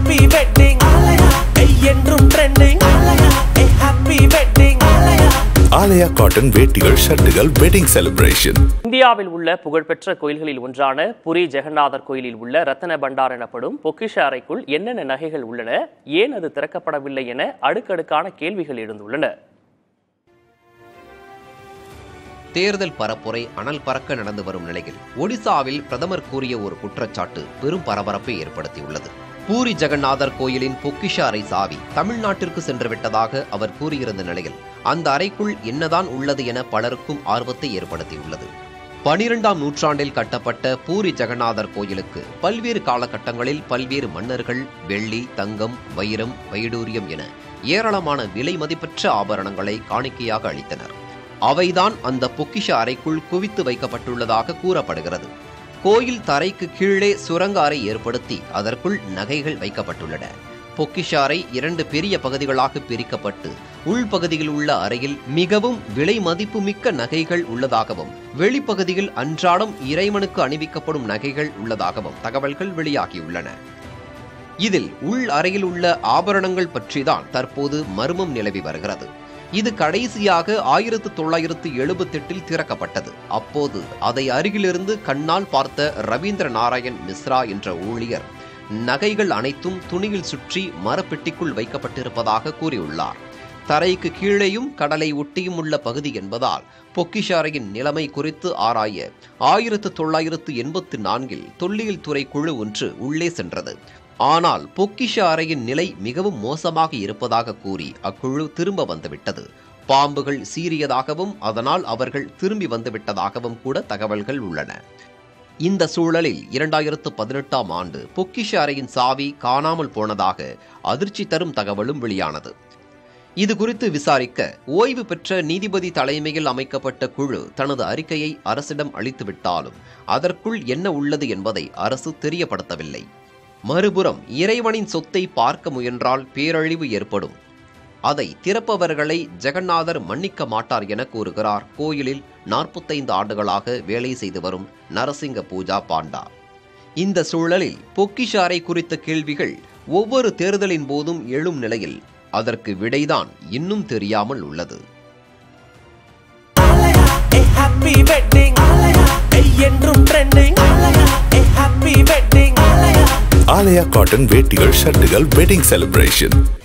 happy wedding என்றும் trending happy wedding Aalaya cotton வேட்டிகள் ஷர்ட்டுகள் வெட்டிங் செலிப்ரேஷன் இந்தியாவில் உள்ள புகழ்பெற்ற கோயில்களில் ஒன்றான புரி ஜெகநாதர் கோயிலில் உள்ள ரத்தன பண்டார் எனப்படும் பொக்கிஷ அறைக்குள் என்னென்ன நகைகள் உள்ளன ஏன் அது திறக்கப்படவில்லை என அடுக்கடுக்கான கேள்விகள் எழுந்துள்ளன தேர்தல் பரப்புரை அனல் பறக்க நடந்து வரும் நிலையில் ஒடிசாவில் பிரதமர் கூறிய ஒரு குற்றச்சாட்டு பெரும் பரபரப்பை ஏற்படுத்தியுள்ளது பூரி ஜெகநாதர் கோயிலின் பொக்கிஷ அறை சாவி தமிழ்நாட்டிற்கு சென்று விட்டதாக அவர் கூறியிருந்த நிலையில் அந்த அறைக்குள் என்னதான் உள்ளது என பலருக்கும் ஆர்வத்தை ஏற்படுத்தியுள்ளது பனிரெண்டாம் நூற்றாண்டில் கட்டப்பட்ட பூரி ஜெகநாதர் கோயிலுக்கு பல்வேறு காலகட்டங்களில் பல்வேறு மன்னர்கள் வெள்ளி தங்கம் வைரம் வைடூரியம் என ஏராளமான விலை மதிப்பற்ற ஆபரணங்களை காணிக்கையாக அளித்தனர் அவைதான் அந்த பொக்கிஷ அறைக்குள் குவித்து வைக்கப்பட்டுள்ளதாக கூறப்படுகிறது கோயில் தரைக்கு கீழே சுரங்க அறை ஏற்படுத்தி அதற்குள் நகைகள் வைக்கப்பட்டுள்ளன பொக்கிஷ அறை இரண்டு பெரிய பகுதிகளாக பிரிக்கப்பட்டு உள்பகுதியில் உள்ள அறையில் மிகவும் விலை மதிப்புமிக்க நகைகள் உள்ளதாகவும் வெளிப்பகுதியில் அன்றாடம் இறைவனுக்கு அணிவிக்கப்படும் நகைகள் உள்ளதாகவும் தகவல்கள் வெளியாகியுள்ளன இதில் உள் அறையில் உள்ள ஆபரணங்கள் பற்றிதான் தற்போது மர்மம் நிலவி வருகிறது இது கடைசியாக ஆயிரத்து தொள்ளாயிரத்து எழுபத்தெட்டில் திறக்கப்பட்டது அப்போது அதை அருகிலிருந்து கண்ணால் பார்த்த ரவீந்திர நாராயண் மிஸ்ரா என்ற ஊழியர் நகைகள் அனைத்தும் துணியில் சுற்றி மரப்பெட்டிக்குள் வைக்கப்பட்டிருப்பதாக கூறியுள்ளார் தரைக்கு கீழேயும் கடலை ஒட்டியும் உள்ள பகுதி என்பதால் பொக்கிஷாரையின் நிலைமை குறித்து ஆராய ஆயிரத்து தொள்ளாயிரத்து எண்பத்து நான்கில் தொல்லியல் துறை குழு ஒன்று உள்ளே சென்றது ஆனால் பொக்கிஷ அறையின் நிலை மிகவும் மோசமாக இருப்பதாக கூறி அக்குழு திரும்ப வந்துவிட்டது பாம்புகள் சீறியதாகவும் அதனால் அவர்கள் திரும்பி வந்துவிட்டதாகவும் கூட தகவல்கள் உள்ளன இந்த சூழலில் இரண்டாயிரத்து பதினெட்டாம் ஆண்டு பொக்கிஷ அறையின் சாவி காணாமல் போனதாக அதிர்ச்சி தரும் தகவலும் வெளியானது இது குறித்து விசாரிக்க ஓய்வு பெற்ற நீதிபதி தலைமையில் அமைக்கப்பட்ட குழு தனது அறிக்கையை அரசிடம் அளித்துவிட்டாலும் அதற்குள் என்ன உள்ளது என்பதை அரசு தெரியப்படுத்தவில்லை மறுபுறம் இறைவனின் சொத்தை பார்க்க முயன்றால் பேரழிவு ஏற்படும் அதை திறப்பவர்களை ஜெகநாதர் மன்னிக்க மாட்டார் என கூறுகிறார் கோயிலில் நாற்பத்தைந்து ஆண்டுகளாக வேலை செய்து வரும் நரசிங்க பூஜா பாண்டா இந்த சூழலில் பொக்கிஷாரை குறித்த கேள்விகள் ஒவ்வொரு தேர்தலின் போதும் எழும் நிலையில் அதற்கு விடைதான் இன்னும் தெரியாமல் உள்ளது ஹாப்பி வெட்டிங் என்றும் trending happy wedding Aalaya cotton வேட்டிகள் ஷர்ட்டுகள் வெட்டிங் செலிப்ரேஷன்